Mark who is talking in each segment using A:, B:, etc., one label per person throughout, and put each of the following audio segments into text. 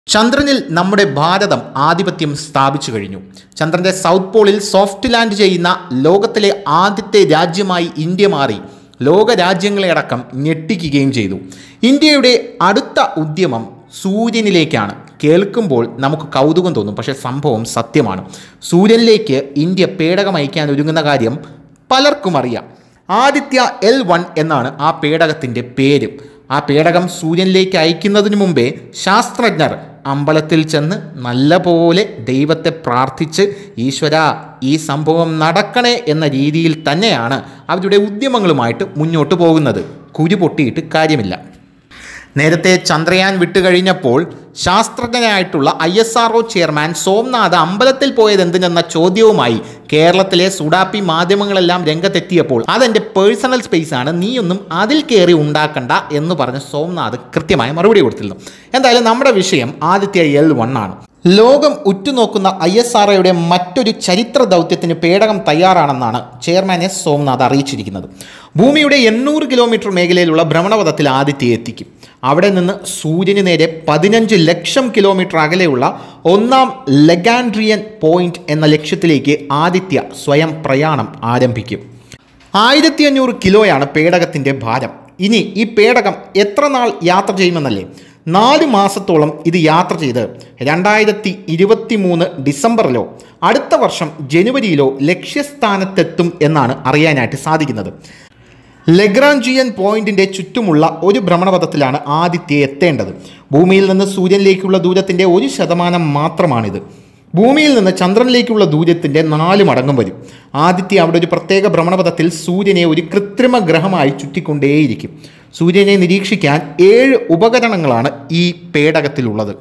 A: ചന്ദ്രനിൽ നമ്മുടെ ഭാരതം ആധിപത്യം സ്ഥാപിച്ചു കഴിഞ്ഞു ചന്ദ്രന്റെ സൗത്ത് പോളിൽ സോഫ്റ്റ് ലാൻഡ് ചെയ്യുന്ന ലോകത്തിലെ ആദ്യത്തെ രാജ്യമായി ഇന്ത്യ മാറി ലോക രാജ്യങ്ങളെ അടക്കം ഞെട്ടിക്കുകയും ചെയ്തു ഇന്ത്യയുടെ അടുത്ത ഉദ്യമം സൂര്യനിലേക്കാണ് കേൾക്കുമ്പോൾ നമുക്ക് കൗതുകം തോന്നും പക്ഷേ സംഭവം സത്യമാണ് സൂര്യനിലേക്ക് ഇന്ത്യ പേടകം അയക്കാൻ ഒരുങ്ങുന്ന കാര്യം പലർക്കും അറിയാം ആദിത്യ എൽ വൺ എന്നാണ് ആ പേടകത്തിൻ്റെ പേര് ആ പേടകം സൂര്യനിലേക്ക് അയക്കുന്നതിന് മുമ്പേ ശാസ്ത്രജ്ഞർ അമ്പലത്തിൽ ചെന്ന് നല്ലപോലെ ദൈവത്തെ പ്രാർത്ഥിച്ച് ഈശ്വര ഈ സംഭവം നടക്കണേ എന്ന രീതിയിൽ തന്നെയാണ് അവരുടെ ഉദ്യമങ്ങളുമായിട്ട് മുന്നോട്ട് പോകുന്നത് കുരു പൊട്ടിയിട്ട് കാര്യമില്ല നേരത്തെ ചന്ദ്രയാൻ വിട്ടുകഴിഞ്ഞപ്പോൾ ശാസ്ത്രജ്ഞനായിട്ടുള്ള I S R chairman Somnath അമ്പലത്തിൽ പോയത് എന്തിനെന്ന ചോദ്യവുമായി കേരളത്തിലെ സുഡാപ്പി മാധ്യമങ്ങളെല്ലാം രംഗത്തെത്തിയപ്പോൾ അതെൻ്റെ പേഴ്സണൽ സ്പേസ് ആണ് നീയൊന്നും അതിൽ കയറി ഉണ്ടാക്കണ്ട എന്ന് പറഞ്ഞ് സോംനാഥ് കൃത്യമായ മറുപടി കൊടുത്തിരുന്നു എന്തായാലും നമ്മുടെ വിഷയം ആദിത്യ എൽ വൺ ആണ് ലോകം ഉറ്റുനോക്കുന്ന ഐ എസ് ആർ ഒയുടെ മറ്റൊരു ചരിത്ര ദൗത്യത്തിന് പേടകം തയ്യാറാണെന്നാണ് ചെയർമാൻ എസ് സോംനാഥ് അറിയിച്ചിരിക്കുന്നത് ഭൂമിയുടെ എണ്ണൂറ് കിലോമീറ്റർ മേഖലയിലുള്ള ഭ്രമണപഥത്തിൽ ആദിത്യ എത്തിക്കും അവിടെ നിന്ന് സൂര്യന് നേരെ പതിനഞ്ച് ലക്ഷം കിലോമീറ്റർ അകലെയുള്ള ഒന്നാം ലെഗാൻഡ്രിയൻ പോയിന്റ് എന്ന ലക്ഷ്യത്തിലേക്ക് ആദിത്യ സ്വയം പ്രയാണം ആരംഭിക്കും ആയിരത്തി അഞ്ഞൂറ് കിലോയാണ് പേടകത്തിൻ്റെ ഭാരം ഇനി ഈ പേടകം എത്ര നാൾ യാത്ര ചെയ്യുമെന്നല്ലേ നാല് മാസത്തോളം ഇത് യാത്ര ചെയ്ത് രണ്ടായിരത്തി ഇരുപത്തി മൂന്ന് ഡിസംബറിലോ അടുത്ത വർഷം ജനുവരിയിലോ ലക്ഷ്യസ്ഥാനത്തെത്തും എന്നാണ് അറിയാനായിട്ട് സാധിക്കുന്നത് ലെഗ്രാഞ്ചിയൻ പോയിന്റിന്റെ ചുറ്റുമുള്ള ഒരു ഭ്രമണപഥത്തിലാണ് ആദിത്യ എത്തേണ്ടത് ഭൂമിയിൽ നിന്ന് സൂര്യനിലേക്കുള്ള ദൂരത്തിന്റെ ഒരു ശതമാനം മാത്രമാണിത് ഭൂമിയിൽ നിന്ന് ചന്ദ്രനിലേക്കുള്ള ദൂരത്തിന്റെ നാല് മടങ്ങും വരും ആദിത്യ അവിടെ ഒരു പ്രത്യേക ഭ്രമണപഥത്തിൽ സൂര്യനെ ഒരു കൃത്രിമ ഗ്രഹമായി ചുറ്റിക്കൊണ്ടേയിരിക്കും സൂര്യനെ നിരീക്ഷിക്കാൻ ഏഴ് ഉപകരണങ്ങളാണ് ഈ പേടകത്തിലുള്ളത്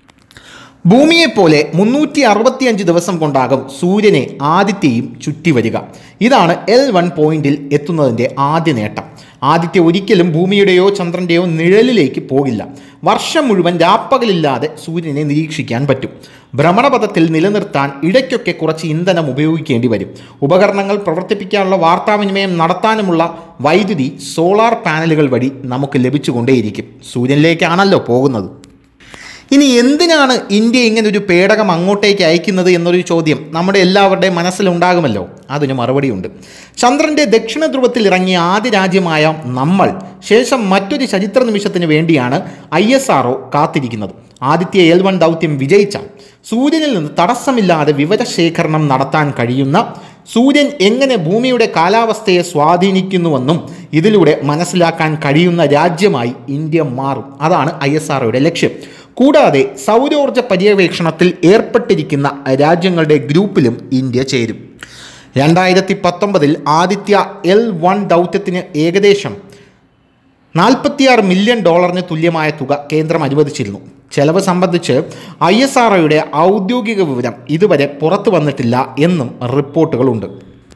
A: ഭൂമിയെപ്പോലെ മുന്നൂറ്റി അറുപത്തിയഞ്ച് ദിവസം കൊണ്ടാകും സൂര്യനെ ആദിത്യയും ചുറ്റി വരിക ഇതാണ് എൽ വൺ പോയിന്റിൽ എത്തുന്നതിൻ്റെ ആദ്യ നേട്ടം ആദിത്യ ഒരിക്കലും ഭൂമിയുടെയോ ചന്ദ്രൻ്റെയോ നിഴലിലേക്ക് പോകില്ല വർഷം മുഴുവൻ രാപ്പകലില്ലാതെ സൂര്യനെ നിരീക്ഷിക്കാൻ പറ്റും ഭ്രമണപഥത്തിൽ നിലനിർത്താൻ ഇടയ്ക്കൊക്കെ കുറച്ച് ഇന്ധനം ഉപയോഗിക്കേണ്ടി വരും ഉപകരണങ്ങൾ പ്രവർത്തിപ്പിക്കാനുള്ള വാർത്താവിനിമയം നടത്താനുമുള്ള വൈദ്യുതി സോളാർ പാനലുകൾ വഴി നമുക്ക് ലഭിച്ചുകൊണ്ടേയിരിക്കും സൂര്യനിലേക്കാണല്ലോ പോകുന്നത് ഇനി എന്തിനാണ് ഇന്ത്യ ഇങ്ങനെ ഒരു പേടകം അങ്ങോട്ടേക്ക് അയക്കുന്നത് എന്നൊരു ചോദ്യം നമ്മുടെ എല്ലാവരുടെയും മനസ്സിലുണ്ടാകുമല്ലോ അതിന് മറുപടിയുണ്ട് ചന്ദ്രൻ്റെ ദക്ഷിണ ധ്രുവത്തിൽ ഇറങ്ങിയ ആദ്യ രാജ്യമായ നമ്മൾ ശേഷം മറ്റൊരു ചരിത്ര നിമിഷത്തിന് വേണ്ടിയാണ് ഐ എസ് ആർ കാത്തിരിക്കുന്നത് ആദിത്യ എൽ വൺ ദൗത്യം വിജയിച്ചാൽ സൂര്യനിൽ നിന്ന് തടസ്സമില്ലാതെ വിവരശേഖരണം നടത്താൻ കഴിയുന്ന സൂര്യൻ എങ്ങനെ ഭൂമിയുടെ കാലാവസ്ഥയെ സ്വാധീനിക്കുന്നുവെന്നും ഇതിലൂടെ മനസ്സിലാക്കാൻ കഴിയുന്ന രാജ്യമായി ഇന്ത്യ മാറും അതാണ് ഐ എസ് ആർ ലക്ഷ്യം കൂടാതെ സൗരോർജ പര്യവേക്ഷണത്തിൽ ഏർപ്പെട്ടിരിക്കുന്ന രാജ്യങ്ങളുടെ ഗ്രൂപ്പിലും ഇന്ത്യ ചേരും രണ്ടായിരത്തി പത്തൊമ്പതിൽ ആദിത്യ എൽ വൺ ദൗത്യത്തിന് ഏകദേശം നാൽപ്പത്തിയാറ് മില്യൺ ഡോളറിന് തുല്യമായ തുക കേന്ദ്രം അനുവദിച്ചിരുന്നു ചെലവ് സംബന്ധിച്ച് ഐ എസ് ആർ ഒയുടെ ഔദ്യോഗിക വിവരം ഇതുവരെ പുറത്തു വന്നിട്ടില്ല എന്നും റിപ്പോർട്ടുകളുണ്ട്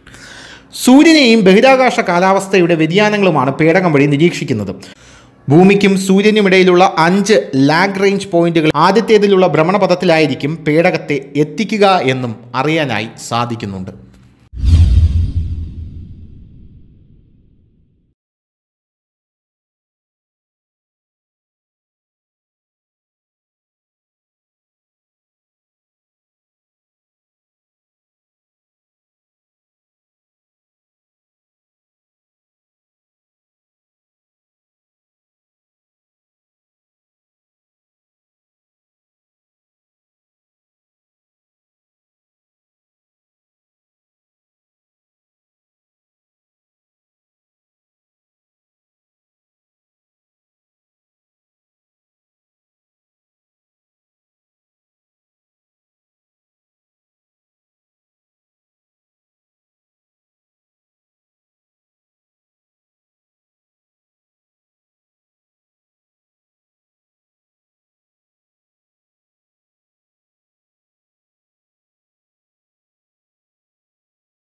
A: സൂര്യനെയും ബഹിരാകാശ കാലാവസ്ഥയുടെ വ്യതിയാനങ്ങളുമാണ് പേടകം വഴി നിരീക്ഷിക്കുന്നത് ഭൂമിക്കും സൂര്യനുമിടയിലുള്ള അഞ്ച് ലാഗ് റേഞ്ച് പോയിന്റുകൾ ആദ്യത്തേതിലുള്ള ഭ്രമണപഥത്തിലായിരിക്കും പേടകത്തെ എത്തിക്കുക എന്നും അറിയാനായി സാധിക്കുന്നുണ്ട്